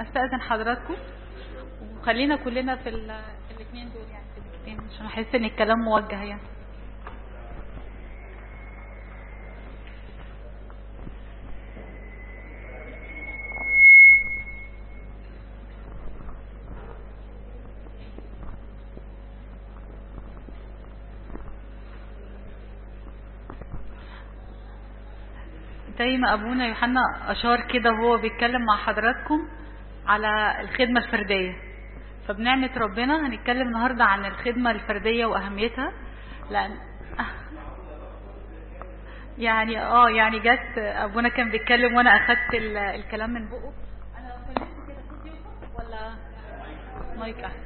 استاذن حضراتكم وخلينا كلنا في ال- في الاثنين دول يعني في الاثنين عشان احس ان الكلام موجه يعني زي ما ابونا يوحنا اشار كده وهو بيتكلم مع حضراتكم على الخدمة الفردية فبنعمة ربنا هنتكلم النهاردة عن الخدمة الفردية واهميتها لان يعني اه يعني جت ابونا كان بيتكلم وانا اخدت ال- الكلام من بقه انا كلمت كده صوتي يوصل ولا مايك احسن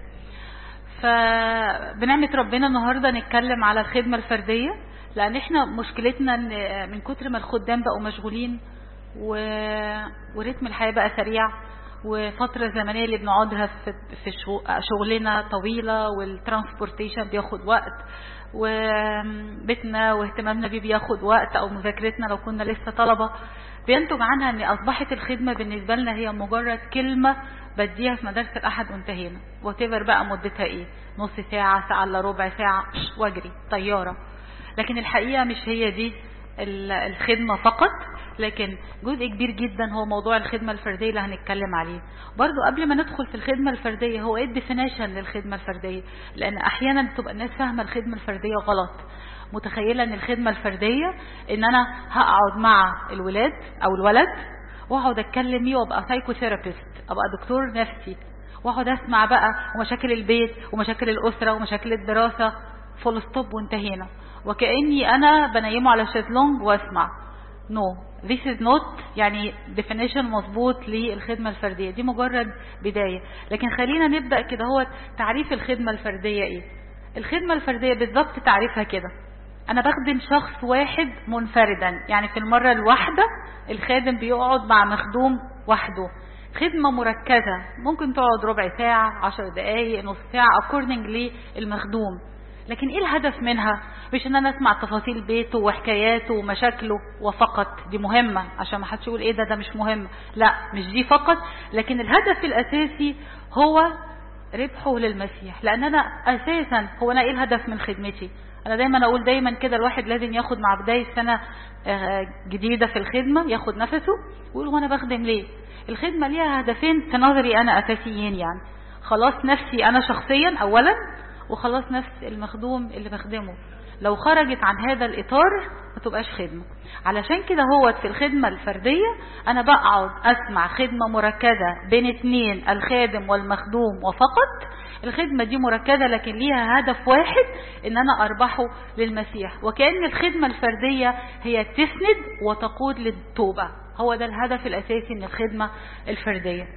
فبنعمة ربنا النهاردة نتكلم على الخدمة الفردية لأن احنا مشكلتنا ان من كتر ما الخدام بقوا مشغولين و... ورتم الحياة بقى سريع وفترة زمنية اللي بنقعدها في, في شغ- شغلنا طويلة والترانسبورتيشن بياخد وقت وبيتنا واهتمامنا بيه بياخد وقت او مذاكرتنا لو كنا لسه طلبة بينتج عنها ان اصبحت الخدمة بالنسبة لنا هي مجرد كلمة بديها في مدارس الاحد وانتهينا وتفر بقى مدتها ايه نص ساعة ساعة الا ربع ساعة واجري طيارة لكن الحقيقة مش هي دي ال- الخدمة فقط لكن جزء كبير جدا هو موضوع الخدمة الفردية اللي هنتكلم عليه برضو قبل ما ندخل في الخدمة الفردية هو ايه الديفينيشن للخدمة الفردية لان احيانا بتبقى الناس فاهمة الخدمة الفردية غلط متخيلة ان الخدمة الفردية ان انا هقعد مع الولاد او الولد واقعد اتكلم بيه وابقى سايكو ثيرابيست ابقى دكتور نفسي واقعد اسمع بقى ومشاكل البيت ومشاكل الاسره ومشاكل الدراسه فول ستوب وانتهينا وكاني انا بنيمه على شезлونج واسمع نو no. this is not يعني definition مظبوط للخدمة الفردية دي مجرد بداية لكن خلينا نبدأ كده هو تعريف الخدمة الفردية ايه الخدمة الفردية بالضبط تعريفها كده انا بخدم شخص واحد منفردا يعني في المرة الواحدة الخادم بيقعد مع مخدوم وحده خدمة مركزة ممكن تقعد ربع ساعة عشر دقايق نص ساعة according للمخدوم لكن ايه الهدف منها مش ان انا اسمع تفاصيل بيته وحكاياته ومشاكله وفقط دي مهمة عشان ما حدش يقول ايه ده ده مش مهم لا مش دي فقط لكن الهدف الاساسي هو ربحه للمسيح لان انا اساسا هو انا ايه الهدف من خدمتي انا دايما اقول دايما كده الواحد لازم ياخد مع بداية سنة آه، جديدة في الخدمة ياخد نفسه ويقول وانا بخدم ليه الخدمة ليها هدفين في نظري انا اساسيين يعني خلاص نفسي انا شخصيا اولا وخلاص نفس المخدوم اللي بخدمه لو خرجت عن هذا الإطار ما تبقاش خدمة علشان كده هو في الخدمة الفردية أنا بقعد أسمع خدمة مركزة بين اتنين الخادم والمخدوم وفقط الخدمة دي مركزة لكن ليها هدف واحد إن أنا أربحه للمسيح وكأن الخدمة الفردية هي تسند وتقود للتوبة هو ده الهدف الأساسي من الخدمة الفردية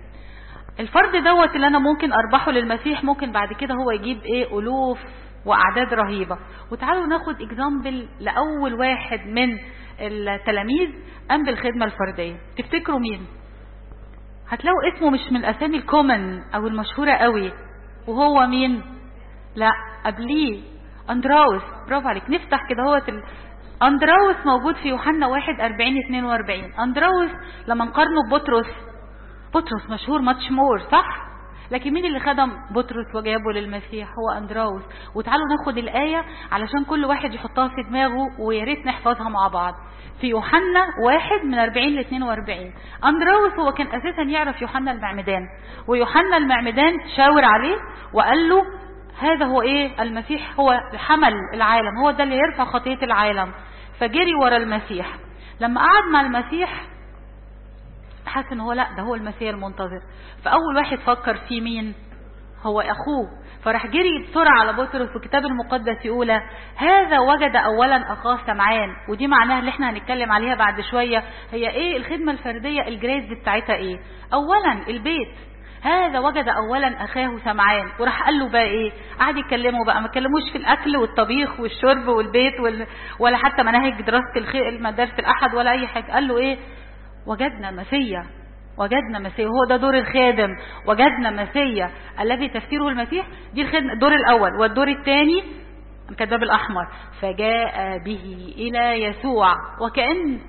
الفرد دوت اللي انا ممكن اربحه للمسيح ممكن بعد كده هو يجيب ايه الوف واعداد رهيبه وتعالوا ناخد اكزامبل لاول واحد من التلاميذ قام بالخدمه الفرديه تفتكروا مين هتلاقوا اسمه مش من الاسامي الكومن او المشهوره قوي وهو مين لا قبليه اندراوس برافو عليك نفتح كده هو ال... اندراوس موجود في يوحنا 1 40 42 اندراوس لما نقارنه ببطرس بطرس مشهور ماتش مور صح لكن مين اللي خدم بطرس وجابه للمسيح هو اندراوس وتعالوا ناخد الآية علشان كل واحد يحطها في دماغه ويا ريت نحفظها مع بعض في يوحنا واحد من 40 ل 42 اندراوس هو كان اساسا يعرف يوحنا المعمدان ويوحنا المعمدان شاور عليه وقال له هذا هو ايه المسيح هو حمل العالم هو ده اللي يرفع خطية العالم فجري ورا المسيح لما قعد مع المسيح حس ان هو لا ده هو المسيح المنتظر فاول واحد فكر فيه مين هو اخوه فراح جري بسرعة على بطرس والكتاب المقدس يقول هذا وجد اولا اخاه سمعان ودي معناها اللي احنا هنتكلم عليها بعد شوية هي ايه الخدمة الفردية الجريد بتاعتها ايه اولا البيت هذا وجد اولا اخاه سمعان وراح قال له بقى ايه قعد يكلمه بقى ما كلموش في الاكل والطبيخ والشرب والبيت وال... ولا حتى مناهج دراسة الخير مدارس الاحد ولا اي حاجة قال له ايه وجدنا مسيا وجدنا مسيا هو ده دور الخادم وجدنا مسيا الذي تفسيره المسيح دي الخدمة الدور الأول والدور الثاني الكذاب الأحمر فجاء به إلى يسوع وكأن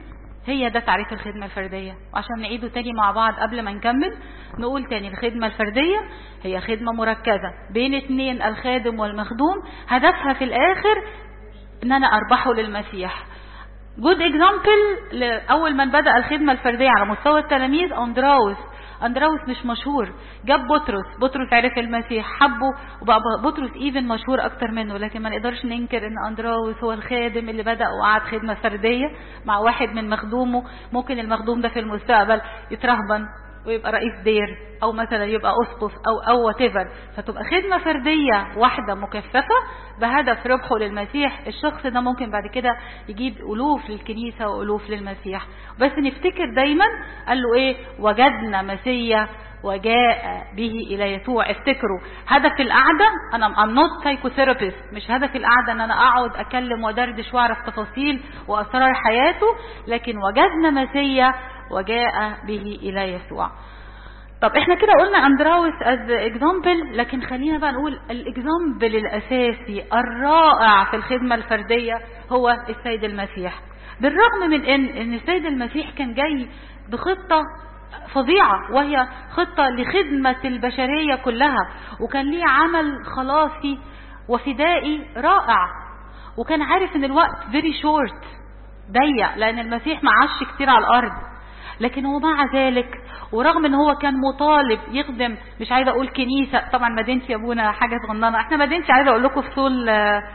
هي ده تعريف الخدمة الفردية وعشان نعيده تاني مع بعض قبل ما نكمل نقول تاني الخدمة الفردية هي خدمة مركزة بين اتنين الخادم والمخدوم هدفها في الآخر ان انا اربحه للمسيح جود اكزامبل اول من بدأ الخدمة الفردية على مستوى التلاميذ اندراوس اندراوس مش مشهور جاب بطرس بطرس عرف المسيح حبه وبقى بطرس ايفن مشهور اكتر منه لكن ما نقدرش ننكر ان اندراوس هو الخادم اللي بدأ وقعد خدمة فردية مع واحد من مخدومه ممكن المخدوم ده في المستقبل يترهبن ويبقى رئيس دير او مثلا يبقى اسقف او او whatever فتبقى خدمة فردية واحدة مكثفة بهدف ربحه للمسيح الشخص ده ممكن بعد كده يجيب الوف للكنيسة والوف للمسيح بس نفتكر دايما قال له ايه وجدنا مسيا وجاء به الى يسوع افتكروا هدف القعده انا ام نوت سايكوثيرابيست مش هدف القعده ان انا اقعد اكلم ودردش واعرف تفاصيل واسرار حياته لكن وجدنا مسيا وجاء به الى يسوع طب احنا كده قلنا اندراوس از اكزامبل لكن خلينا بقى نقول الاكزامبل الاساسي الرائع في الخدمه الفرديه هو السيد المسيح بالرغم من ان ان السيد المسيح كان جاي بخطه فظيعة وهي خطة لخدمة البشرية كلها وكان ليه عمل خلاصي وفدائي رائع وكان عارف ان الوقت very short ضيق لان المسيح ما عاش كتير على الارض لكن هو مع ذلك ورغم ان هو كان مطالب يخدم مش عايزه اقول كنيسه طبعا مدينتي يا ابونا حاجه صغننه احنا مدينتي عايزه اقول لكم فصول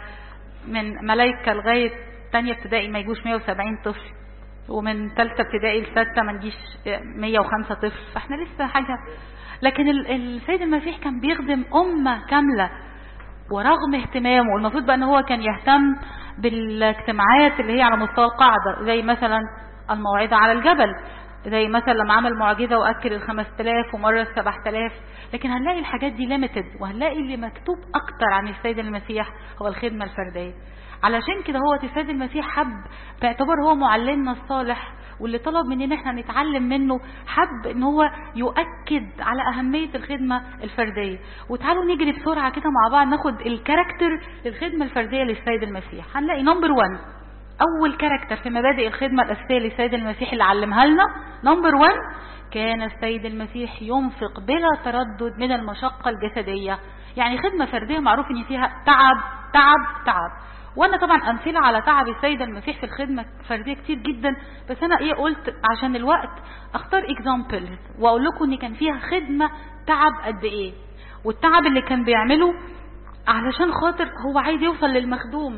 من ملايكه لغايه ثانيه ابتدائي ما يجوش 170 طفل ومن ثالثه ابتدائي لسادسه ما نجيش 105 طفل فاحنا لسه حاجه لكن السيد المسيح كان بيخدم امه كامله ورغم اهتمامه المفروض بقى ان هو كان يهتم بالاجتماعات اللي هي على مستوى القاعده زي مثلا الموعظه على الجبل زي مثلا لما عمل معجزة وأكل الخمس تلاف ومرة السبع تلاف لكن هنلاقي الحاجات دي ليميتد وهنلاقي اللي مكتوب أكتر عن السيد المسيح هو الخدمة الفردية علشان كده هو السيد المسيح حب باعتبار هو معلمنا الصالح واللي طلب مننا احنا نتعلم منه حب ان هو يؤكد على اهمية الخدمة الفردية وتعالوا نجري بسرعة كده مع بعض ناخد الكاركتر للخدمة الفردية للسيد المسيح هنلاقي نمبر 1 اول كاركتر في مبادئ الخدمة الاساسية للسيد المسيح اللي علمها لنا نمبر 1 كان السيد المسيح ينفق بلا تردد من المشقة الجسدية يعني خدمة فردية معروف ان فيها تعب تعب تعب وانا طبعا امثله على تعب السيد المسيح في الخدمه الفرديه كتير جدا بس انا ايه قلت عشان الوقت اختار اكزامبل واقول لكم ان كان فيها خدمه تعب قد ايه والتعب اللي كان بيعمله علشان خاطر هو عايز يوصل للمخدوم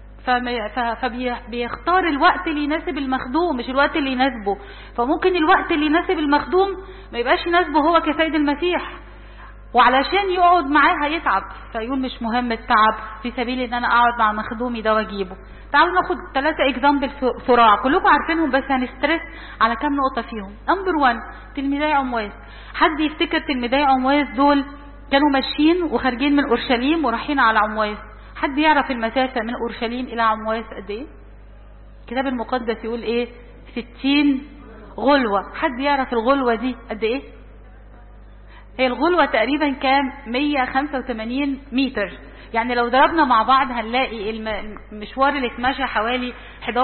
فبيختار الوقت اللي يناسب المخدوم مش الوقت اللي يناسبه فممكن الوقت اللي يناسب المخدوم ما يبقاش يناسبه هو كسيد المسيح وعلشان يقعد معاه هيتعب فيقول مش مهم التعب في سبيل ان انا اقعد مع مخدومي ده واجيبه تعالوا ناخد ثلاثة اكزامبل سرعة كلكم عارفينهم بس هنسترس على كام نقطة فيهم نمبر 1 تلميذي عمواس حد يفتكر تلميذي عمواس دول كانوا ماشيين وخارجين من اورشليم ورايحين على عمواس حد يعرف المسافة من اورشليم الى عمواس قد ايه الكتاب المقدس يقول ايه 60 غلوة حد يعرف الغلوة دي قد ايه هي الغلوة تقريبا كام 185 متر يعني لو ضربنا مع بعض هنلاقي المشوار اللي اتمشى حوالي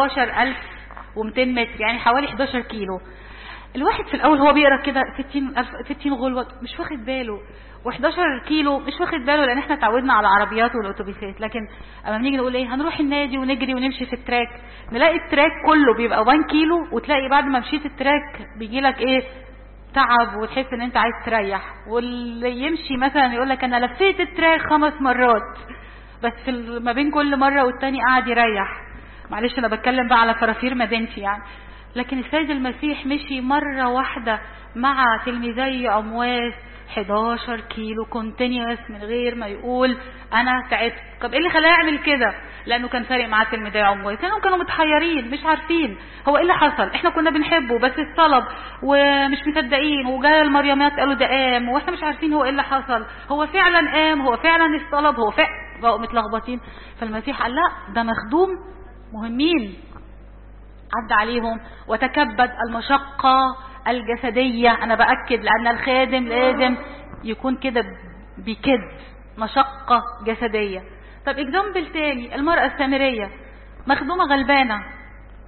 11200 متر يعني حوالي 11 كيلو الواحد في الاول هو بيقرا كده 60 60 غلوه مش واخد باله و11 كيلو مش واخد باله لان احنا اتعودنا على العربيات والاتوبيسات لكن اما بنيجي نقول ايه هنروح النادي ونجري ونمشي في التراك نلاقي التراك كله بيبقى 1 كيلو وتلاقي بعد ما مشيت التراك بيجي لك ايه تعب وتحس ان انت عايز تريح واللي يمشي مثلا يقول لك انا لفيت التراك خمس مرات بس في ما بين كل مره والتاني قاعد يريح معلش انا بتكلم بقى على فرافير مدينتي يعني لكن السيد المسيح مشي مره واحده مع تلميذي امواس 11 كيلو كونتينيوس من غير ما يقول انا تعبت طب ايه اللي خلاه يعمل كده لانه كان فارق معاه تلميذي عمواس لانهم كانوا متحيرين مش عارفين هو ايه اللي حصل احنا كنا بنحبه بس اتصلب ومش مصدقين وجاء المريمات قالوا ده قام واحنا مش عارفين هو ايه اللي حصل هو فعلا قام هو فعلا اتصلب هو فعلا بقوا متلخبطين فالمسيح قال لا ده مخدوم مهمين عد عليهم وتكبد المشقة الجسدية أنا بأكد لأن الخادم لازم يكون كده بكد مشقة جسدية طب اكزامبل تاني المرأة السامرية مخدومة غلبانة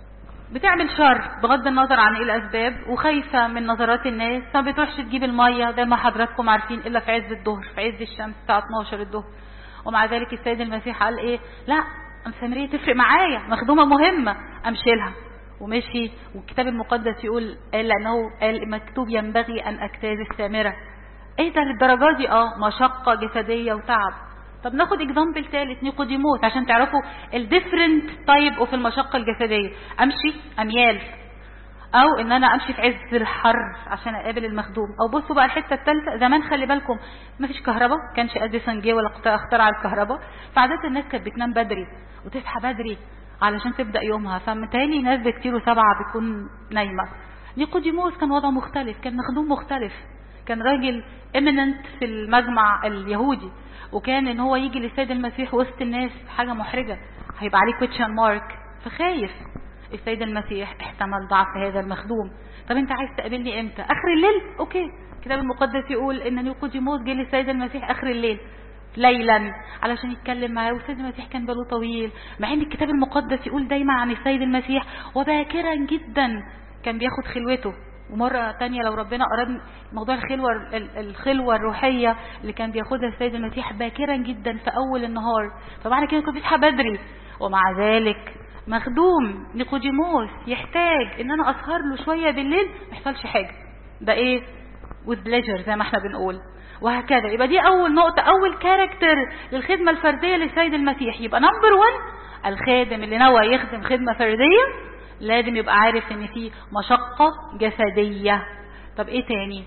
بتعمل شر بغض النظر عن ايه الاسباب وخايفه من نظرات الناس ما بتروحش تجيب الميه زي ما حضراتكم عارفين الا في عز الظهر في عز الشمس الساعه 12 الظهر ومع ذلك السيد المسيح قال ايه لا سامريه تفرق معايا مخدومه مهمه امشي لها ومشي والكتاب المقدس يقول قال لانه قال مكتوب ينبغي ان اجتاز السامره ايه ده للدرجه دي اه مشقه جسديه وتعب طب ناخد اكزامبل ثالث نيقوديموس عشان تعرفوا الديفرنت تايب اوف المشقه الجسديه امشي اميال او ان انا امشي في عز الحر عشان اقابل المخدوم او بصوا بقى الحته الثالثه زمان خلي بالكم ما فيش كهرباء كانش اديسون جه ولا اخترع الكهرباء فعادات الناس كانت بتنام بدري وتصحى بدري علشان تبدا يومها فمتهيألي ناس بكتير وسبعه بتكون نايمه نيقوديموس كان وضعه مختلف كان مخدوم مختلف كان راجل اميننت في المجمع اليهودي وكان ان هو يجي للسيد المسيح وسط الناس حاجه محرجه هيبقى عليه كويتشن مارك فخايف السيد المسيح احتمل ضعف هذا المخدوم طب انت عايز تقابلني امتى اخر الليل اوكي الكتاب المقدس يقول ان نيقوديموس جه للسيد المسيح اخر الليل ليلا علشان يتكلم معاه والسيد المسيح كان باله طويل مع ان الكتاب المقدس يقول دايما عن السيد المسيح وباكرا جدا كان بياخد خلوته ومرة تانية لو ربنا أراد موضوع الخلوة الخلوة الروحية اللي كان بياخدها السيد المسيح باكرا جدا في أول النهار فمعنى كده كان بيصحى بدري ومع ذلك مخدوم نيقوديموس يحتاج ان انا اسهر له شويه بالليل ما يحصلش حاجه ده ايه with pleasure زي ما احنا بنقول وهكذا يبقى دي اول نقطه اول كاركتر للخدمه الفرديه للسيد المسيح يبقى نمبر 1 الخادم اللي نوى يخدم خدمه فرديه لازم يبقى عارف ان في مشقه جسديه طب ايه تاني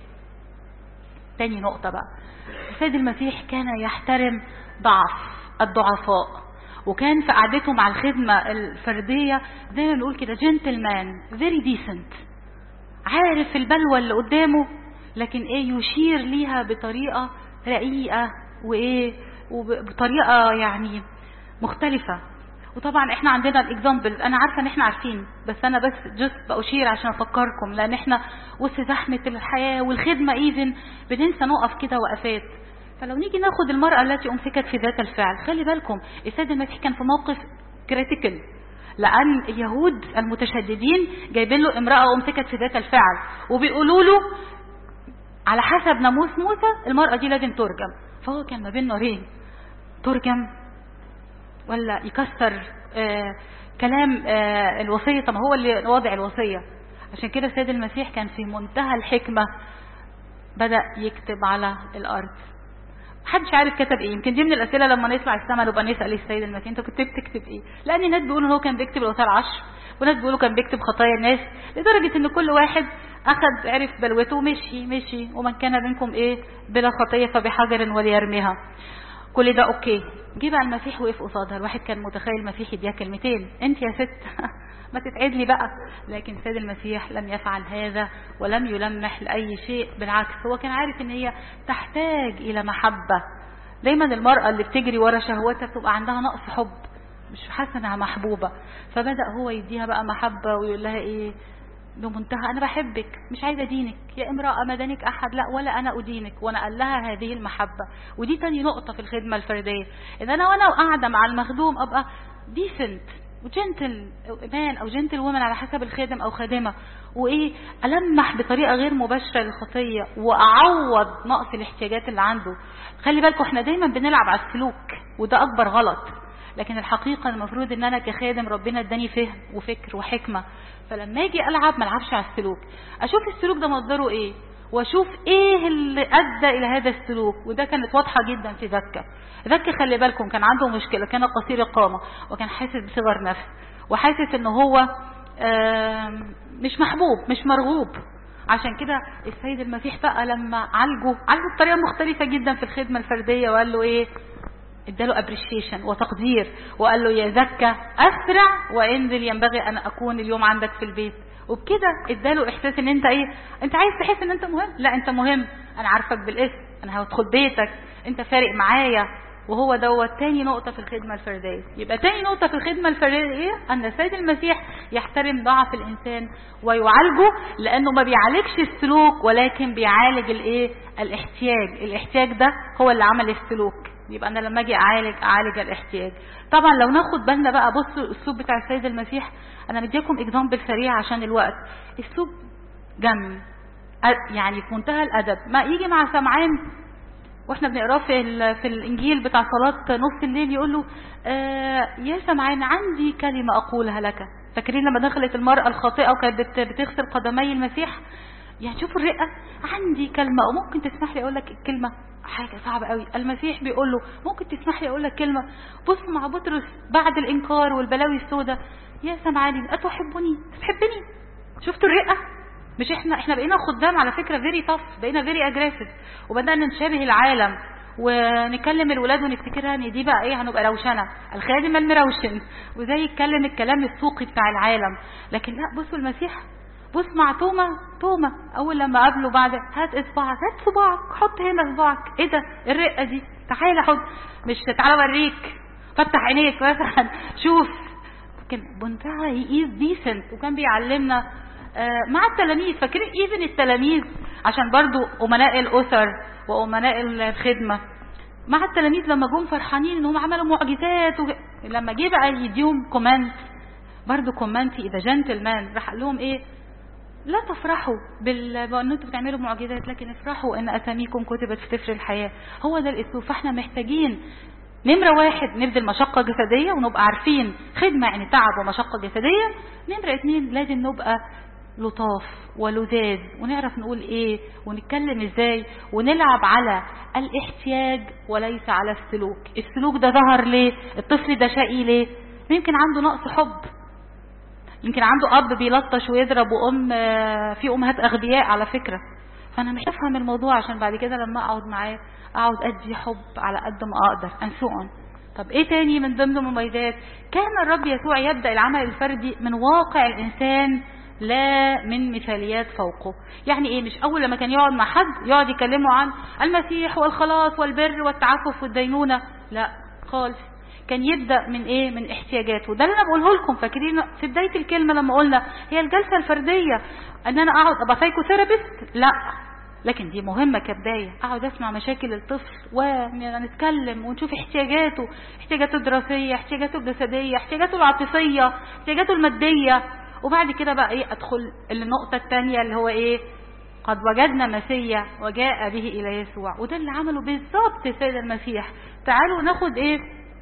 تاني نقطه بقى السيد المسيح كان يحترم ضعف الضعفاء وكان في قعدته مع الخدمة الفردية زي ما بنقول كده جنتلمان فيري ديسنت عارف البلوى اللي قدامه لكن ايه يشير ليها بطريقة رقيقة وايه وبطريقة يعني مختلفة وطبعا احنا عندنا الاكزامبل انا عارفه ان احنا عارفين بس انا بس جست باشير عشان افكركم لان احنا وسط زحمه الحياه والخدمه ايفن بننسى نقف كده وقفات فلو نيجي ناخد المرأة التي أمسكت في ذات الفعل خلي بالكم السيد المسيح كان في موقف كريتيكال لأن اليهود المتشددين جايبين له امرأة أمسكت في ذات الفعل وبيقولوا له على حسب ناموس موسى المرأة دي لازم ترجم فهو كان ما بين نارين ترجم ولا يكسر آه كلام آه الوصية طب هو اللي واضع الوصية عشان كده السيد المسيح كان في منتهى الحكمة بدأ يكتب على الأرض محدش عارف كتب ايه يمكن دي من الاسئله لما نطلع السما نبقى نسال السيد المسيح انت كنت بتكتب ايه لان ناس بيقولوا ان هو كان بيكتب الوصايا العشر وناس بيقولوا كان بيكتب خطايا الناس لدرجه ان كل واحد اخذ عرف بلوته ومشي مشي ومن كان منكم ايه بلا خطيه فبحجر وليرميها كل ده اوكي جه بقى المسيح وقف قصادها الواحد كان متخيل المسيح يديها كلمتين انت يا ست ما تتعد لي بقى لكن سيد المسيح لم يفعل هذا ولم يلمح لأي شيء بالعكس هو كان عارف ان هي تحتاج الى محبة دايما المرأة اللي بتجري ورا شهوتها بتبقى عندها نقص حب مش حاسة انها محبوبة فبدأ هو يديها بقى محبة ويقول لها ايه بمنتهى انا بحبك مش عايزه ادينك يا امراه ما دانك احد لا ولا انا ادينك وانا قال لها هذه المحبه ودي تاني نقطه في الخدمه الفرديه ان انا وانا قاعده مع المخدوم ابقى ديسنت وجنتل مان او جنتل وومن على حسب الخادم او خادمه وايه المح بطريقه غير مباشره للخطيه واعوض نقص الاحتياجات اللي عنده خلي بالكم احنا دايما بنلعب على السلوك وده اكبر غلط لكن الحقيقه المفروض ان انا كخادم ربنا اداني فهم وفكر وحكمه فلما اجي العب ما العبش على السلوك اشوف السلوك ده مصدره ايه واشوف ايه اللي ادى الى هذا السلوك وده كانت واضحه جدا في ذكه ذكه خلي بالكم كان عنده مشكله كان قصير القامه وكان حاسس بصغر نفس وحاسس ان هو مش محبوب مش مرغوب عشان كده السيد المسيح بقى لما عالجه عالجه بطريقه مختلفه جدا في الخدمه الفرديه وقال له ايه اداله ابريشيشن وتقدير وقال له يا زكا اسرع وانزل ينبغي ان اكون اليوم عندك في البيت وبكده اداله احساس ان انت ايه انت عايز تحس ان انت مهم لا انت مهم انا عارفك بالاسم انا هدخل بيتك انت فارق معايا وهو دوت تاني نقطة في الخدمة الفردية يبقى تاني نقطة في الخدمة الفردية ايه ان السيد المسيح يحترم ضعف الانسان ويعالجه لانه ما بيعالجش السلوك ولكن بيعالج الايه الاحتياج الاحتياج ده هو اللي عمل السلوك يبقى انا لما اجي اعالج اعالج الاحتياج طبعا لو ناخد بالنا بقى بصوا الاسلوب بتاع السيد المسيح انا مديكم اكزامبل سريع عشان الوقت اسلوب جم يعني في منتهى الادب ما يجي مع سمعان واحنا بنقراه في ال- في الانجيل بتاع صلاه نص الليل يقول له آه يا سمعان عندي كلمه اقولها لك فاكرين لما دخلت المراه الخاطئه وكانت بت- بتغسل قدمي المسيح يعني شوفوا الرقه عندي كلمه وممكن تسمح لي اقول لك الكلمه حاجه صعبه قوي المسيح بيقول له ممكن تسمح لي اقول لك كلمه بص مع بطرس بعد الانكار والبلاوي السوداء يا سمعاني اتحبني تحبني شفتوا الرقه مش احنا احنا بقينا خدام على فكره فيري تاف بقينا فيري اجريسيف وبدانا نشابه العالم ونكلم الولاد ونفتكرها ان دي بقى ايه هنبقى روشنه الخادم المروشن وزي يتكلم الكلام السوقي بتاع العالم لكن لا بصوا المسيح بص مع توما توما اول لما قابله بعد هات اصبعك هات صباعك حط هنا صباعك ايه ده الرقه دي تعالى حط مش تعالى اوريك فتح عينيك مثلا شوف كان بمنتهى هي ديسنت وكان بيعلمنا آه، مع التلاميذ فاكرين ايفن التلاميذ عشان برضو امناء الاسر وامناء الخدمه مع التلاميذ لما جم فرحانين انهم عملوا معجزات و... لما جه بقى يديهم كومنت برضو كومنتي اذا جنتلمان راح قال لهم ايه لا تفرحوا بال... بان انتم بتعملوا معجزات لكن افرحوا ان اساميكم كتبت في سفر الحياه هو ده الاسلوب فاحنا محتاجين نمرة واحد نبذل مشقة جسدية ونبقى عارفين خدمة يعني تعب ومشقة جسدية نمرة اتنين لازم نبقى لطاف ولذاذ ونعرف نقول ايه ونتكلم ازاي ونلعب على الاحتياج وليس على السلوك السلوك ده ظهر ليه الطفل ده شقي ليه يمكن عنده نقص حب يمكن عنده اب بيلطش ويضرب وام آه، في امهات اغبياء على فكره فانا مش افهم الموضوع عشان بعد كده لما اقعد معاه اقعد ادي حب على قد ما اقدر and so on طب ايه تاني من ضمن المميزات كان الرب يسوع يبدا العمل الفردي من واقع الانسان لا من مثاليات فوقه يعني ايه مش اول لما كان يقعد مع حد يقعد يكلمه عن المسيح والخلاص والبر والتعفف والدينونه لا خالص كان يبدا من ايه من احتياجاته ده اللي انا بقوله لكم فاكرين في بدايه الكلمه لما قلنا هي الجلسه الفرديه ان انا اقعد ابقى سايكوثيرابيست لا لكن دي مهمه كبدايه اقعد اسمع مشاكل الطفل ونتكلم ونشوف احتياجاته احتياجاته الدراسيه احتياجاته الجسديه احتياجاته العاطفيه احتياجاته الماديه وبعد كده بقى ايه ادخل النقطه الثانيه اللي هو ايه قد وجدنا مسيا وجاء به الى يسوع وده اللي عمله بالظبط السيد المسيح تعالوا ناخد ايه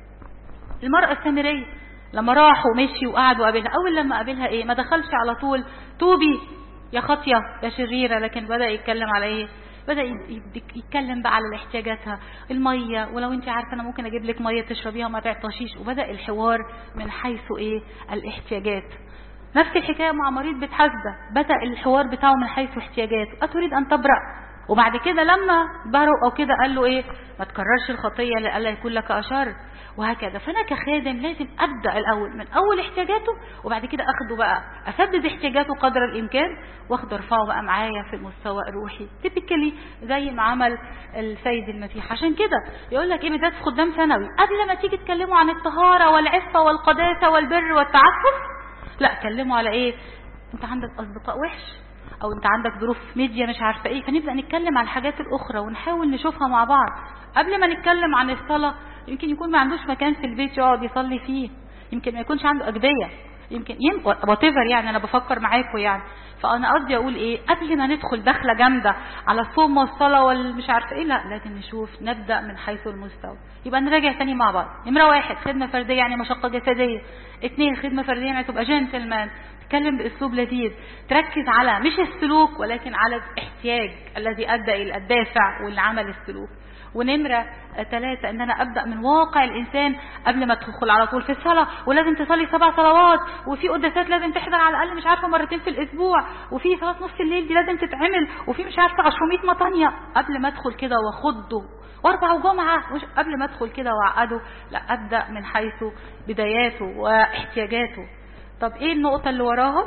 المرأة السامرية لما راح ومشي وقعد وقابلها أول لما قابلها إيه ما دخلش على طول توبي يا خاطية يا شريرة لكن بدأ يتكلم على إيه بدأ يد- يتكلم بقى على احتياجاتها المية ولو انت عارفة انا ممكن اجيب لك مية تشربيها ما تعطشيش وبدأ الحوار من حيث ايه الاحتياجات نفس الحكاية مع مريض بيت حسدة بدأ الحوار بتاعه من حيث احتياجاته أتريد أن تبرأ وبعد كده لما بروا أو كده قال له إيه ما تكررش الخطية لألا يكون لك أشر وهكذا فأنا كخادم لازم أبدأ الأول من أول احتياجاته وبعد كده أخده بقى أسدد احتياجاته قدر الإمكان واخده أرفعه بقى معايا في المستوى الروحي تبكلي زي ما عمل السيد المسيح عشان كده يقول لك إيه بالذات في خدام ثانوي قبل ما تيجي تكلموا عن الطهارة والعفة والقداسة والبر والتعفف لا كلموا على ايه انت عندك اصدقاء وحش او انت عندك ظروف ميديا مش عارفه ايه فنبدا نتكلم على الحاجات الاخرى ونحاول نشوفها مع بعض قبل ما نتكلم عن الصلاه يمكن يكون ما عندوش مكان في البيت يقعد يصلي فيه يمكن ما يكونش عنده اجبيه يمكن وات يعني انا بفكر معاكم يعني فانا قصدي اقول ايه قبل ما ندخل دخله جامده على الصوم والصلاه والمش عارفه ايه لا لازم نشوف نبدا من حيث المستوى يبقى نراجع تاني مع بعض نمره واحد خدمه فرديه يعني مشقه جسديه اثنين خدمه فرديه يعني تبقى جنتلمان تتكلم باسلوب لذيذ تركز على مش السلوك ولكن على الاحتياج الذي ادى الى الدافع واللي عمل السلوك ونمرة ثلاثة ان انا ابدأ من واقع الانسان قبل ما تدخل على طول في الصلاة ولازم تصلي سبع صلوات وفي قداسات لازم تحضر على الاقل مش عارفة مرتين في الاسبوع وفي صلاة نص الليل دي لازم تتعمل وفي مش عارفة 200 مطانية قبل ما ادخل كده واخده واربع وجمعة مش قبل ما ادخل كده واعقده لا ابدأ من حيث بداياته واحتياجاته طب ايه النقطة اللي وراها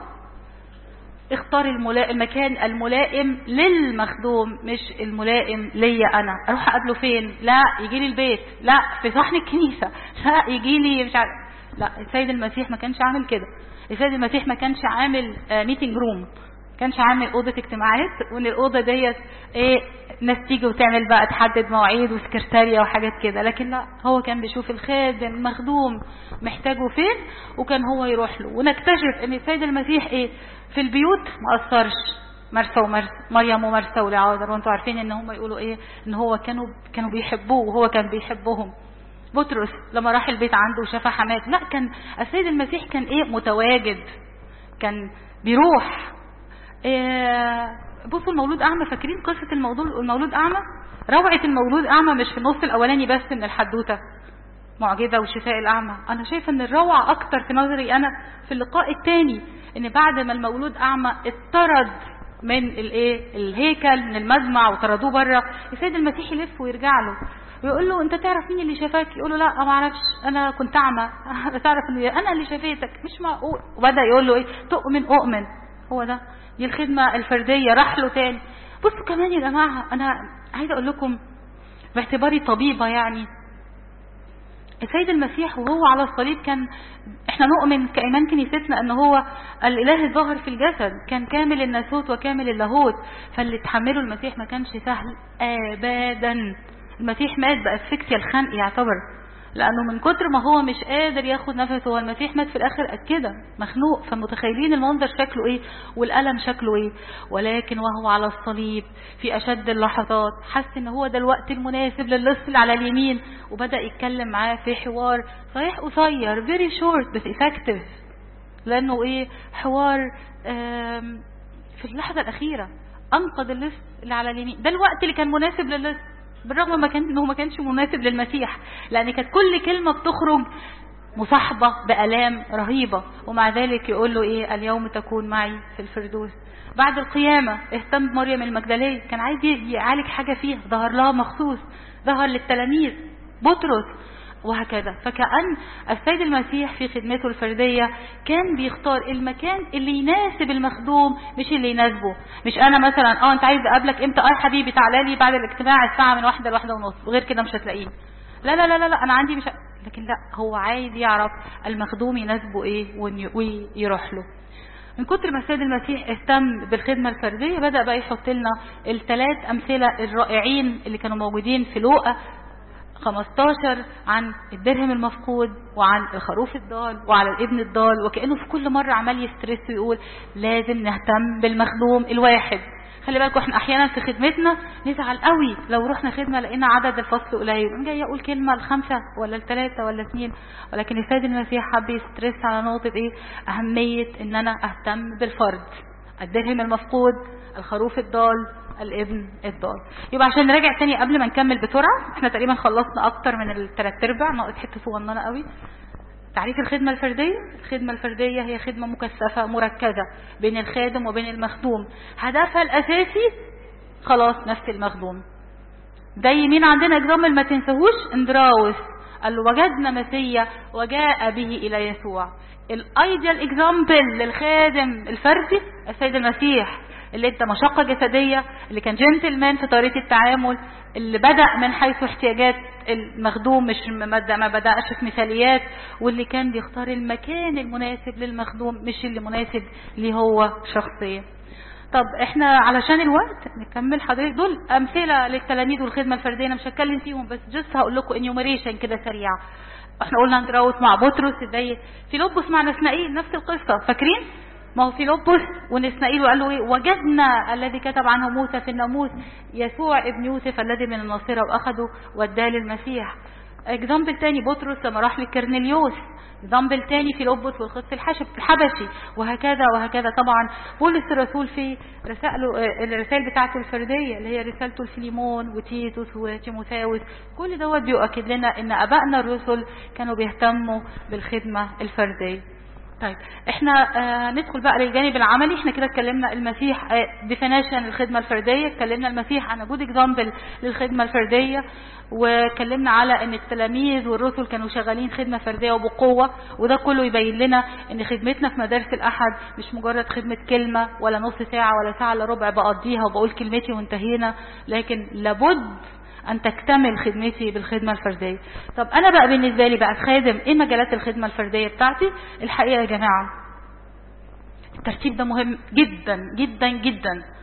اختار الملا... المكان الملائم للمخدوم مش الملائم ليا انا اروح اقابله فين لا يجي لي البيت لا في صحن الكنيسه لا يجي لي مش عارف لا السيد المسيح ما كانش عامل كده السيد المسيح ما كانش عامل ميتنج روم كانش عامل اوضه اجتماعات وان الاوضه ديت ايه الناس تيجي وتعمل بقى تحدد مواعيد وسكرتارية وحاجات كده لكن لا هو كان بيشوف الخادم المخدوم محتاجه فين وكان هو يروح له ونكتشف ان السيد المسيح ايه في البيوت ما اثرش مرسى ومرسى مريم ومرسى ولعازر وانتوا عارفين ان هم يقولوا ايه ان هو كانوا كانوا بيحبوه وهو كان بيحبهم بطرس لما راح البيت عنده وشاف حمات لا كان السيد المسيح كان ايه متواجد كان بيروح إيه بصوا المولود اعمى فاكرين قصه المولود المولود اعمى روعه المولود اعمى مش في النص الاولاني بس من الحدوته معجزه وشفاء الاعمى انا شايفه ان الروعه اكتر في نظري انا في اللقاء الثاني ان بعد ما المولود اعمى اطرد من الايه الهيكل من المجمع وطردوه بره السيد المسيح يلف ويرجع له ويقول له انت تعرف مين اللي شافاك يقول له لا ما اعرفش انا كنت اعمى تعرف ان انا اللي شفيتك مش معقول وبدا يقول له ايه تؤمن اؤمن هو ده دي الخدمه الفرديه راح له تاني بصوا كمان يا جماعه انا عايزه اقول لكم باعتباري طبيبه يعني السيد المسيح وهو على الصليب كان احنا نؤمن كإيمان كنيستنا ان هو الاله الظاهر في الجسد كان كامل الناسوت وكامل اللاهوت فاللي تحمله المسيح ما كانش سهل ابدا المسيح مات بأسفكسيا الخنق يعتبر لانه من كتر ما هو مش قادر ياخد نفسه هو المسيح مات في الاخر كده مخنوق فمتخيلين المنظر شكله ايه والالم شكله ايه ولكن وهو على الصليب في اشد اللحظات حس ان هو ده الوقت المناسب للص اللي على اليمين وبدا يتكلم معاه في حوار صحيح قصير فيري شورت بس افكتيف لانه ايه حوار في اللحظه الاخيره انقذ اللص اللي على اليمين ده الوقت اللي كان مناسب للص بالرغم ما كان انه ما كانش مناسب للمسيح لان كانت كل كلمه بتخرج مصاحبه بالام رهيبه ومع ذلك يقول له ايه اليوم تكون معي في الفردوس بعد القيامه اهتم بمريم المجدليه كان عايز يعالج حاجه فيها ظهر لها مخصوص ظهر للتلاميذ بطرس وهكذا فكأن السيد المسيح في خدمته الفردية كان بيختار المكان اللي يناسب المخدوم مش اللي يناسبه مش انا مثلا اه انت عايز اقابلك امتى اه يا حبيبي تعالى لي بعد الاجتماع الساعة من واحدة لواحدة ونص وغير كده مش هتلاقيني لا لا لا لا, لا انا عندي مش لكن لا هو عايز يعرف المخدوم يناسبه ايه ويروح له من كتر ما السيد المسيح اهتم بالخدمة الفردية بدأ بقى يحط لنا الثلاث أمثلة الرائعين اللي كانوا موجودين في لوقا 15 عن الدرهم المفقود وعن الخروف الضال وعلى الابن الضال وكأنه في كل مرة عمال يسترس ويقول لازم نهتم بالمخدوم الواحد خلي بالكم احنا احيانا في خدمتنا نزعل قوي لو رحنا خدمه لقينا عدد الفصل قليل جاي اقول كلمه الخمسه ولا الثلاثه ولا اثنين ولكن السيد المسيح حب يسترس على نقطه ايه اهميه ان انا اهتم بالفرد الدرهم المفقود الخروف الضال الابن الضال يبقى عشان نراجع تاني قبل ما نكمل بسرعه احنا تقريبا خلصنا اكتر من الثلاث ارباع ناقص حته صغننه قوي تعريف الخدمة الفردية الخدمة الفردية هي خدمة مكثفة مركزة بين الخادم وبين المخدوم هدفها الأساسي خلاص نفس المخدوم زي مين عندنا اكزامبل ما تنساهوش اندراوس قال له وجدنا مسيا وجاء به إلى يسوع الايديال اكزامبل للخادم الفردي السيد المسيح اللي ادى مشقة جسدية اللي كان جنتلمان في طريقة التعامل اللي بدأ من حيث احتياجات المخدوم مش ما بدأش في مثاليات واللي كان بيختار المكان المناسب للمخدوم مش اللي مناسب ليه هو شخصيا طب احنا علشان الوقت نكمل حضرتك دول امثله للتلاميذ والخدمه الفرديه انا مش هتكلم فيهم بس جست هقول لكم انيوميريشن كده سريعه احنا قلنا هنتراوت مع بطرس ازاي في لبس مع نسنائيل نفس القصه فاكرين ما هو في لبس ونسنائيل وقال له ايه وجدنا الذي كتب عنه موسى في الناموس يسوع ابن يوسف الذي من الناصره واخده واداه للمسيح اكزامبل تاني بطرس لما راح لكرنيليوس اكزامبل تاني في لبس والخص الحشب الحبشي وهكذا وهكذا طبعا بولس الرسول في رسائله الرسائل بتاعته الفرديه اللي هي رسالته لفيليمون وتيتوس وتيموثاوس كل دوت بيؤكد لنا ان ابائنا الرسل كانوا بيهتموا بالخدمه الفرديه طيب احنا آه ندخل بقى للجانب العملي احنا كده اتكلمنا المسيح آه ديفينيشن للخدمه الفرديه اتكلمنا المسيح عن جود اكزامبل للخدمه الفرديه واتكلمنا على ان التلاميذ والرسل كانوا شغالين خدمه فرديه وبقوه وده كله يبين لنا ان خدمتنا في مدارس الاحد مش مجرد خدمه كلمه ولا نص ساعه ولا ساعه الا ربع بقضيها وبقول كلمتي وانتهينا لكن لابد أن تكتمل خدمتي بالخدمة الفردية طب أنا بقى بالنسبة لي بقى خادم إيه مجالات الخدمة الفردية بتاعتي الحقيقة يا جماعة الترتيب ده مهم جدا جدا جدا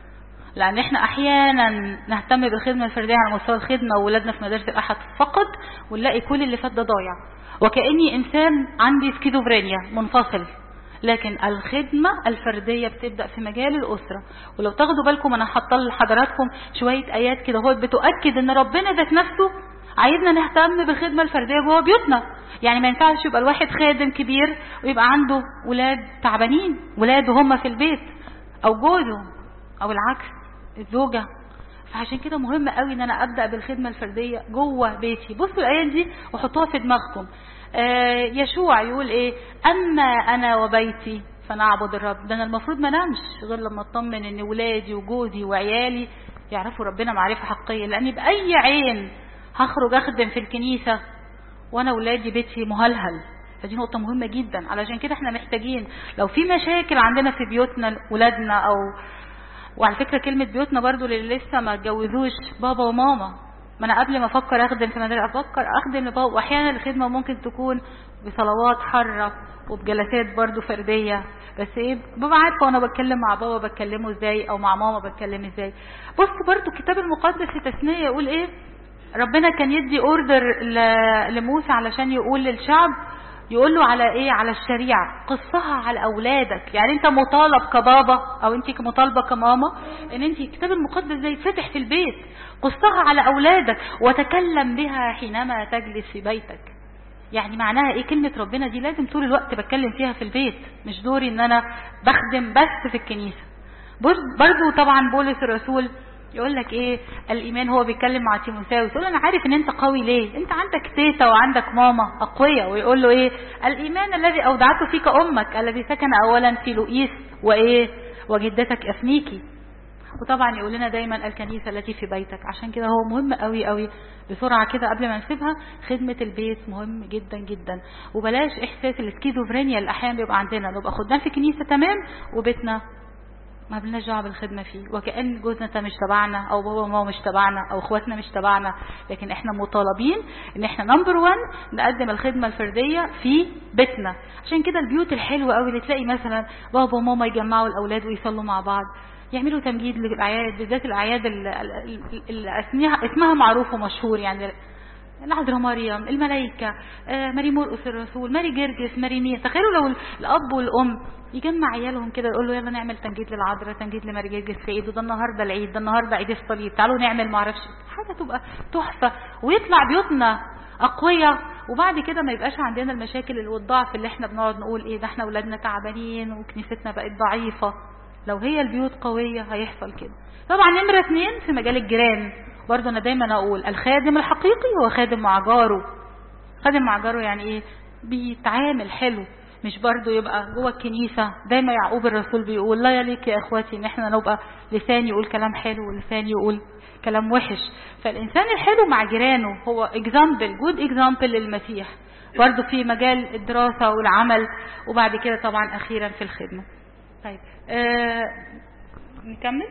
لان احنا احيانا نهتم بالخدمه الفرديه على مستوى الخدمه واولادنا في مدارس الاحد فقط ونلاقي كل اللي فات ده ضايع وكاني انسان عندي سكيزوفرينيا منفصل لكن الخدمة الفردية بتبدأ في مجال الأسرة ولو تاخدوا بالكم أنا حاطه لحضراتكم شوية آيات كده هو بتؤكد إن ربنا ذات نفسه عايزنا نهتم بالخدمة الفردية جوه بيوتنا يعني ما ينفعش يبقى الواحد خادم كبير ويبقى عنده ولاد تعبانين ولاده هم في البيت أو جوزه أو العكس الزوجة فعشان كده مهم قوي ان انا ابدا بالخدمه الفرديه جوه بيتي بصوا الايات دي وحطوها في دماغكم آه يشوع يقول ايه اما انا وبيتي فنعبد الرب ده انا المفروض ما نامش غير لما اطمن ان ولادي وجوزي وعيالي يعرفوا ربنا معرفه حقيقيه لاني باي عين هخرج اخدم في الكنيسه وانا ولادي بيتي مهلهل فدي نقطة مهمة جدا علشان كده احنا محتاجين لو في مشاكل عندنا في بيوتنا ولادنا او وعلى فكرة كلمة بيوتنا برضو اللي لسه ما اتجوزوش بابا وماما ما انا قبل ما افكر اخدم في مدارس افكر اخدم لبابا واحيانا الخدمة ممكن تكون بصلوات حرة وبجلسات برضو فردية بس ايه ببقى عارفة وانا بتكلم مع بابا بتكلمه ازاي او مع ماما بتكلم ازاي بص برضو الكتاب المقدس في تثنية يقول ايه ربنا كان يدي اوردر لموسى علشان يقول للشعب يقول له على ايه على الشريعة قصها على اولادك يعني انت مطالب كبابا او انت مطالبة كماما ان انت الكتاب المقدس ده يتفتح في البيت قصها على اولادك وتكلم بها حينما تجلس في بيتك يعني معناها ايه كلمة ربنا دي لازم طول الوقت بتكلم فيها في البيت مش دوري ان انا بخدم بس في الكنيسة برضو طبعا بولس الرسول يقول لك ايه الايمان هو بيتكلم مع تيموثاوس يقول انا عارف ان انت قوي ليه انت عندك تيتا وعندك ماما اقوياء ويقول له ايه الايمان الذي اودعته فيك امك الذي سكن اولا في لؤيس وايه وجدتك افنيكي وطبعا يقول لنا دايما الكنيسه التي في بيتك عشان كده هو مهم قوي قوي بسرعه كده قبل ما نسيبها خدمه البيت مهم جدا جدا وبلاش احساس السكيزوفرينيا اللي احيانا بيبقى عندنا نبقى خدام في كنيسه تمام وبيتنا ما بلناش دعوه بالخدمه فيه وكأن جوزنا ده مش تبعنا او بابا وماما مش تبعنا او اخواتنا مش تبعنا لكن احنا مطالبين ان احنا نمبر 1 نقدم الخدمه الفرديه في بيتنا عشان كده البيوت الحلوه قوي اللي تلاقي مثلا بابا وماما يجمعوا الاولاد ويصلوا مع بعض يعملوا تمجيد للاعياد بالذات الاعياد اللي اسمها معروف ومشهور يعني العذراء مريم الملائكة آه ماري مرقس الرسول ماري جرجس ماري مين تخيلوا لو الأب والأم يجمع عيالهم كده يقول له يلا نعمل تمجيد للعذراء تمجيد لماري جرجس في عيد وده النهارده العيد ده النهارده عيد الصليب تعالوا نعمل ما اعرفش حاجة تبقى تحفة ويطلع بيوتنا أقوياء وبعد كده ما يبقاش عندنا المشاكل والضعف اللي احنا بنقعد نقول ايه ده احنا ولادنا تعبانين وكنيستنا بقت ضعيفة لو هي البيوت قوية هيحصل كده طبعا نمرة اثنين في مجال الجيران برضه انا دايما اقول الخادم الحقيقي هو خادم مع جاره خادم مع جاره يعني ايه بيتعامل حلو مش برضه يبقى جوه الكنيسة دايما يعقوب الرسول بيقول لا يليق يا اخواتي ان احنا نبقى لسان يقول كلام حلو ولسان يقول كلام وحش فالانسان الحلو مع جيرانه هو اكزامبل جود اكزامبل للمسيح برضه في مجال الدراسة والعمل وبعد كده طبعا اخيرا في الخدمة طيب آه نكمل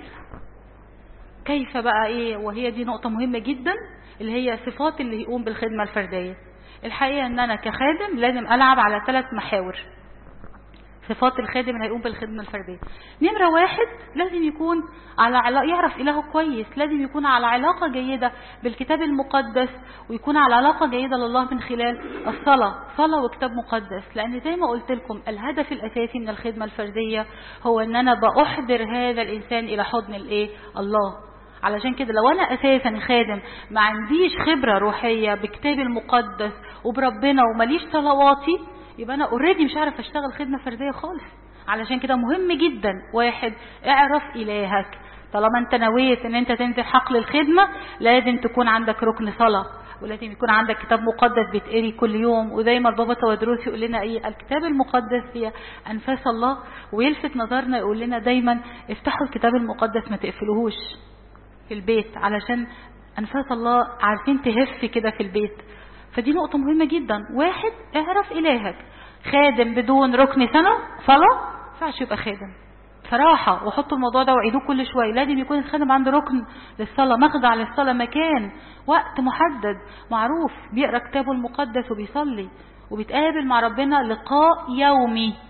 كيف بقى ايه وهي دي نقطة مهمة جدا اللي هي صفات اللي يقوم بالخدمة الفردية الحقيقة ان انا كخادم لازم العب على ثلاث محاور صفات الخادم اللي هيقوم بالخدمة الفردية نمرة واحد لازم يكون على علاقة يعرف إلهه كويس لازم يكون على علاقة جيدة بالكتاب المقدس ويكون على علاقة جيدة لله من خلال الصلاة صلاة وكتاب مقدس لأن زي ما قلت لكم الهدف الأساسي من الخدمة الفردية هو أن أنا بأحضر هذا الإنسان إلى حضن الإيه الله علشان كده لو انا اساسا خادم ما عنديش خبرة روحية بكتاب المقدس وبربنا ومليش صلواتي يبقى انا اوريدي مش عارف اشتغل خدمة فردية خالص علشان كده مهم جدا واحد اعرف الهك طالما انت نويت ان انت تنزل حقل الخدمة لازم تكون عندك ركن صلاة ولازم يكون عندك كتاب مقدس بيتقري كل يوم وزي ما البابا تودروس يقول لنا ايه الكتاب المقدس هي انفاس الله ويلفت نظرنا يقول لنا دايما افتحوا الكتاب المقدس ما تقفلوهوش في البيت علشان انفاس الله عارفين تهف كده في البيت فدي نقطة مهمة جدا واحد اعرف الهك خادم بدون ركن سنة صلاة ينفعش يبقى خادم صراحة وحطوا الموضوع ده وعيدوه كل شوية لازم يكون الخادم عنده ركن للصلاة مخضع للصلاة مكان وقت محدد معروف بيقرأ كتابه المقدس وبيصلي وبيتقابل مع ربنا لقاء يومي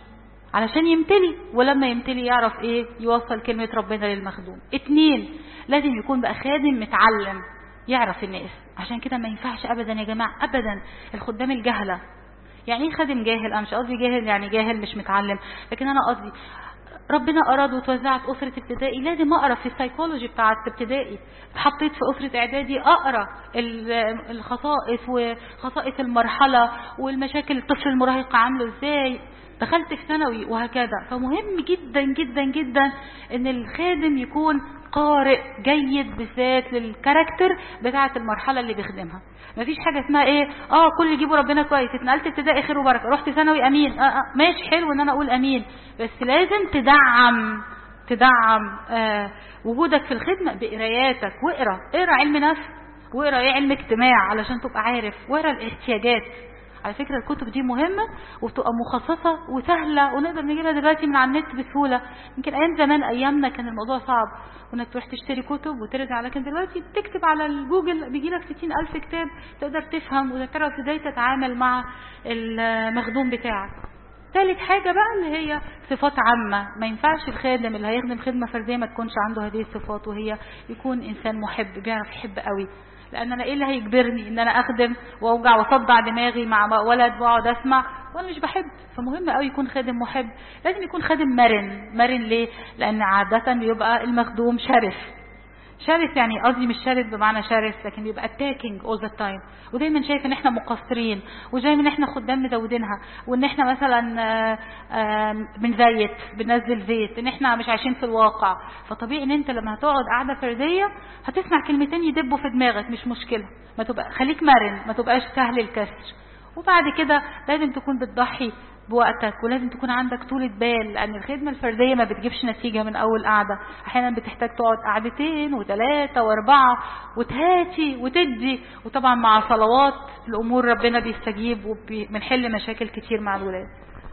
علشان يمتلي ولما يمتلي يعرف ايه يوصل كلمة ربنا للمخدوم اتنين لازم يكون بقى خادم متعلم يعرف الناس عشان كده ما ينفعش ابدا يا جماعة ابدا الخدام الجهلة يعني ايه خادم جاهل انا مش قصدي جاهل يعني جاهل مش متعلم لكن انا قصدي ربنا اراد وتوزعت اسره ابتدائي لازم اقرا في السيكولوجي بتاعت ابتدائي اتحطيت في اسره اعدادي اقرا الخصائص وخصائص المرحله والمشاكل الطفل المراهق عامله ازاي دخلت في ثانوي وهكذا فمهم جدا جدا جدا ان الخادم يكون قارئ جيد بالذات للكاركتر بتاعه المرحله اللي بيخدمها مفيش حاجه اسمها ايه اه كل يجيبوا ربنا كويس اتنقلت ابتدائي خير وبركه رحت ثانوي امين آه آه ماشي حلو ان انا اقول امين بس لازم تدعم تدعم آه وجودك في الخدمه بقراياتك واقرا اقرا علم نفس واقرا ايه علم اجتماع علشان تبقى عارف واقرا الاحتياجات على فكرة الكتب دي مهمة وبتبقى مخصصة وسهلة ونقدر نجيبها دلوقتي من على النت بسهولة يمكن أيام زمان أيامنا كان الموضوع صعب وإنك تروح تشتري كتب وترجع لكن دلوقتي تكتب على الجوجل بيجي لك 60 ألف كتاب تقدر تفهم وتعرف ازاي تتعامل مع المخدوم بتاعك ثالث حاجة بقى اللي هي صفات عامة ما ينفعش الخادم اللي هيخدم خدمة فردية ما تكونش عنده هذه الصفات وهي يكون إنسان محب بيعرف يحب قوي لان انا ايه اللي هيجبرني ان انا اخدم واوجع واصدع دماغي مع ولد واقعد اسمع وانا مش بحب فمهم قوي يكون خادم محب لازم يكون خادم مرن مرن ليه لان عاده بيبقى المخدوم شرس شرس يعني قصدي مش شرس بمعنى شرس لكن بيبقى اتاكينج اول ذا تايم ودايما شايف ان احنا مقصرين ودايما احنا خدام مزودينها وان احنا مثلا بنزيت بننزل زيت ان احنا مش عايشين في الواقع فطبيعي ان انت لما هتقعد قاعده فرديه هتسمع كلمتين يدبوا في دماغك مش مشكله ما تبقى خليك مرن ما تبقاش سهل الكسر وبعد كده لازم تكون بتضحي بوقتك ولازم تكون عندك طولة بال لأن الخدمة الفردية ما بتجيبش نتيجة من أول قعدة أحيانا بتحتاج تقعد قعدتين وثلاثة وأربعة وتهاتي وتدي وطبعا مع صلوات الأمور ربنا بيستجيب وبنحل مشاكل كتير مع الولاد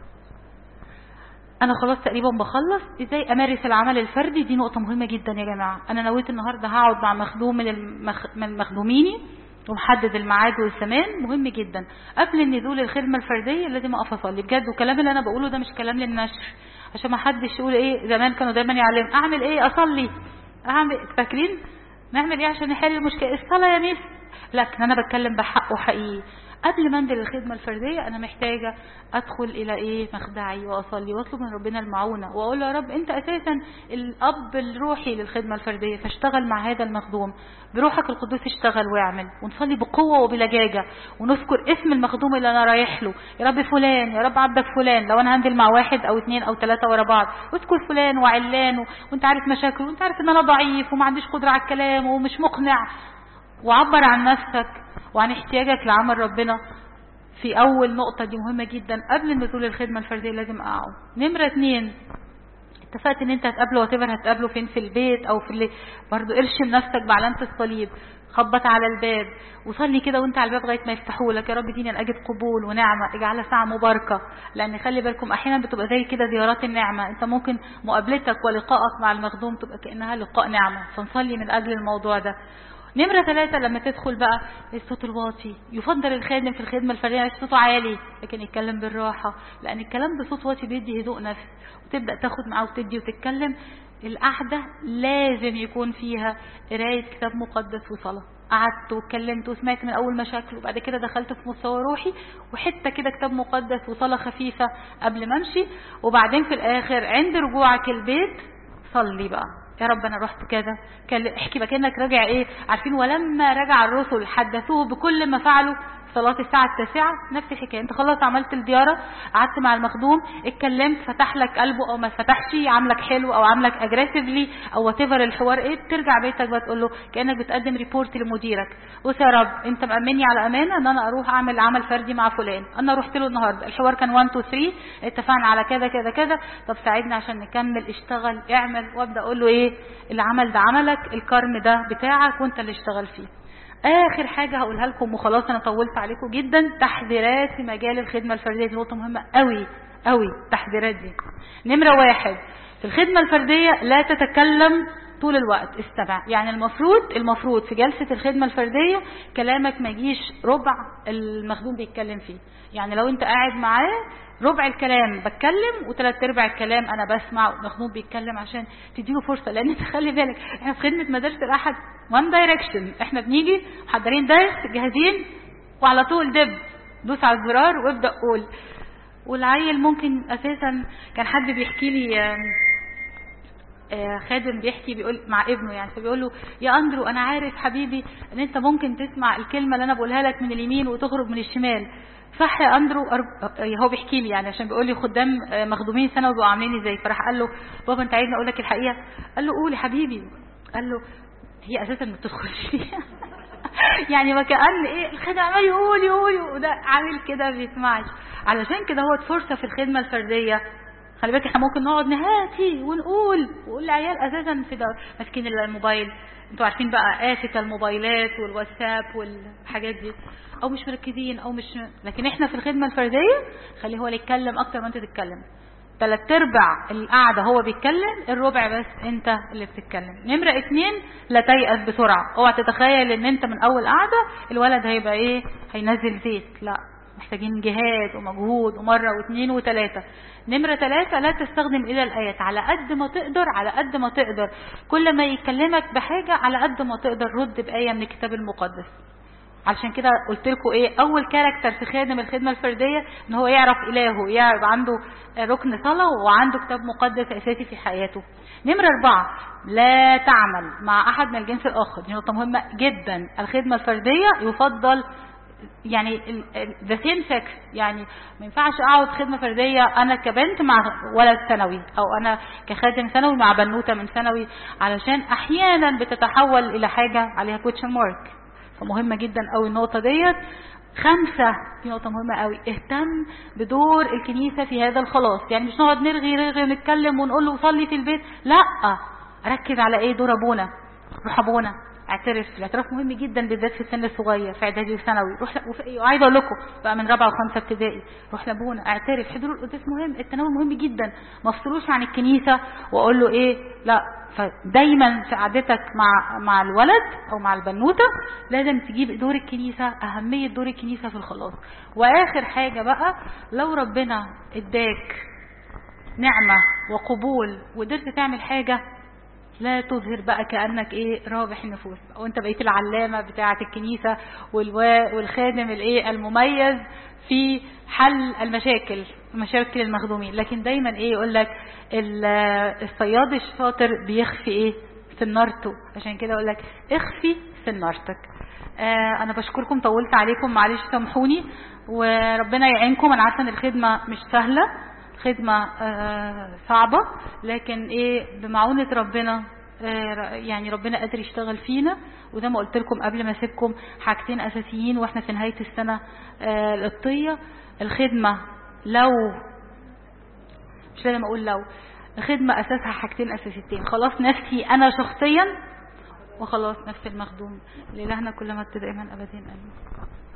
انا خلاص تقريبا بخلص ازاي امارس العمل الفردي دي نقطة مهمة جدا يا جماعة انا نويت النهاردة هقعد مع مخدوم من, المخ... من مخدوميني ومحدد الميعاد والزمان مهم جدا قبل النزول الخدمة الفردية لازم اقف اصلي بجد والكلام اللي انا بقوله ده مش كلام للنشر عشان ما حدش يقول ايه زمان كانوا دايما يعلم اعمل ايه اصلي اعمل فاكرين نعمل ايه عشان نحل المشكلة الصلاة يا ميس لكن انا بتكلم بحق وحقيقي قبل ما انزل الخدمة الفردية انا محتاجة ادخل الى ايه مخدعي واصلي واطلب من ربنا المعونة واقول له يا رب انت اساسا الاب الروحي للخدمة الفردية فاشتغل مع هذا المخدوم بروحك القدوس اشتغل واعمل ونصلي بقوة وبلجاجة ونذكر اسم المخدوم اللي انا رايح له يا رب فلان يا رب عبدك فلان لو انا هنزل مع واحد او اتنين او تلاتة ورا بعض اذكر فلان وعلان وانت عارف مشاكله وانت عارف ان انا ضعيف وما عنديش قدرة على الكلام ومش مقنع وعبر عن نفسك وعن احتياجك لعمل ربنا في اول نقطة دي مهمة جدا قبل نزول الخدمة الفردية لازم اقعد نمرة اتنين اتفقت ان انت هتقابله وتبر هتقابله فين في البيت او في اللي برضو ارشم نفسك بعلامة الصليب خبط على الباب وصلي كده وانت على الباب لغايه ما يفتحوا لك يا رب اديني اجد قبول ونعمه اجعلها ساعه مباركه لان خلي بالكم احيانا بتبقى زي كده زيارات النعمه انت ممكن مقابلتك ولقائك مع المخدوم تبقى كانها لقاء نعمه فنصلي من اجل الموضوع ده نمرة ثلاثة لما تدخل بقى الصوت الواطي يفضل الخادم في الخدمة الفردية صوته عالي لكن يتكلم بالراحة لأن الكلام بصوت واطي بيدي هدوء نفس وتبدأ تاخد معاه وتدي وتتكلم القعدة لازم يكون فيها قراية كتاب مقدس وصلاة قعدت واتكلمت وسمعت من أول مشاكل وبعد كده دخلت في مستوى روحي وحتة كده كتاب مقدس وصلاة خفيفة قبل ما أمشي وبعدين في الآخر عند رجوعك البيت صلي بقى يا رب انا رحت كذا احكي بقى كانك راجع ايه عارفين ولما رجع الرسل حدثوه بكل ما فعلوا صلاة الساعة التاسعة نفس الحكاية انت خلاص عملت الزيارة قعدت مع المخدوم اتكلمت فتح لك قلبه او ما فتحش عاملك حلو او عاملك اجريسيفلي او وات الحوار ايه ترجع بيتك بقى تقول له كانك بتقدم ريبورت لمديرك بص يا رب انت مأمني على امانة ان انا اروح اعمل عمل فردي مع فلان انا رحت له النهارده الحوار كان 1 2 3 اتفقنا على كذا كذا كذا طب ساعدني عشان نكمل اشتغل اعمل وابدا اقول له ايه العمل ده عملك الكرم ده بتاعك وانت اللي اشتغل فيه اخر حاجة هقولها لكم وخلاص انا طولت عليكم جدا تحذيرات في مجال الخدمة الفردية دي نقطة مهمة قوي قوي التحذيرات دي نمرة واحد في الخدمة الفردية لا تتكلم طول الوقت استمع يعني المفروض المفروض في جلسة الخدمة الفردية كلامك ما يجيش ربع المخدوم بيتكلم فيه يعني لو انت قاعد معاه ربع الكلام بتكلم وثلاث ارباع الكلام انا بسمع والمخدوم بيتكلم عشان تديله فرصه لان انت خلي بالك احنا في خدمه مدرسه الاحد وان دايركشن احنا بنيجي محضرين درس جاهزين وعلى طول دب دوس على الزرار وابدا قول والعيل ممكن اساسا كان حد بيحكي لي خادم بيحكي بيقول مع ابنه يعني فبيقول له يا اندرو انا عارف حبيبي ان انت ممكن تسمع الكلمه اللي انا بقولها لك من اليمين وتخرج من الشمال صح يا اندرو أرب... هو بيحكي لي يعني عشان بيقول لي خدام مخدومين سنه وبقوا عاملين ازاي فراح قال له بابا انت عايزني اقول لك الحقيقه قال له قول يا حبيبي قال له هي اساسا ما بتدخلش فيها يعني ما كان ايه الخادم عمال يقول يقول وده عامل كده بيسمعش علشان كده هو فرصه في الخدمه الفرديه خلي بالك احنا ممكن نقعد نهاتي ونقول ونقول العيال اساسا في ماسكين الموبايل انتوا عارفين بقى آفة الموبايلات والواتساب والحاجات دي او مش مركزين او مش لكن احنا في الخدمة الفردية خليه هو اللي يتكلم اكتر ما انت تتكلم تلات ارباع القعدة هو بيتكلم الربع بس انت اللي بتتكلم نمرة اتنين لا تيأس بسرعة اوعى تتخيل ان انت من اول قعدة الولد هيبقى ايه هينزل زيت لا محتاجين جهاد ومجهود ومرة واثنين وثلاثة نمرة ثلاثة لا تستخدم إلى الآيات على قد ما تقدر على قد ما تقدر كل ما يكلمك بحاجة على قد ما تقدر رد بآية من الكتاب المقدس علشان كده قلت لكم ايه اول كاركتر في خادم الخدمه الفرديه ان هو يعرف الهه يعرف عنده ركن صلاه وعنده كتاب مقدس اساسي في حياته نمرة أربعة لا تعمل مع أحد من الجنس الآخر دي نقطة مهمة جدا الخدمة الفردية يفضل يعني ذا سيم سكس يعني ما ينفعش اقعد خدمه فرديه انا كبنت مع ولد ثانوي او انا كخادم ثانوي مع بنوته من ثانوي علشان احيانا بتتحول الى حاجه عليها كوتشن مارك فمهمه جدا قوي النقطه ديت خمسة دي نقطة مهمة قوي اهتم بدور الكنيسة في هذا الخلاص يعني مش نقعد نرغي نرغي ونتكلم ونقول له صلي في البيت لا ركز على ايه دور ابونا روح ابونا اعترف الاعتراف مهم جدا بالذات في السن الصغير في اعدادي وثانوي روح وعايزه اقول لكم بقى من رابعه وخمسه ابتدائي روح لابونا اعترف حضور القداس مهم التناول مهم جدا ما افصلوش عن الكنيسه واقول له ايه لا فدايما في قعدتك مع مع الولد او مع البنوته لازم تجيب دور الكنيسه اهميه دور الكنيسه في الخلاص واخر حاجه بقى لو ربنا اداك نعمه وقبول وقدرت تعمل حاجه لا تظهر بقى كأنك ايه رابح النفوس او انت بقيت العلامة بتاعة الكنيسة والخادم الايه المميز في حل المشاكل مشاكل المخدومين لكن دايما ايه يقول لك الصياد الشاطر بيخفي ايه سنارته عشان كده اقول لك اخفي سنارتك آه انا بشكركم طولت عليكم معلش سامحوني وربنا يعينكم انا عارفه ان الخدمه مش سهله خدمة صعبة لكن ايه بمعونة ربنا يعني ربنا قادر يشتغل فينا وزي ما قلت لكم قبل ما اسيبكم حاجتين اساسيين واحنا في نهاية السنة القبطية الخدمة لو مش لازم اقول لو الخدمة اساسها حاجتين اساسيتين خلاص نفسي انا شخصيا وخلاص نفس المخدوم لإلهنا كل ما ابتدأ من ابدين امين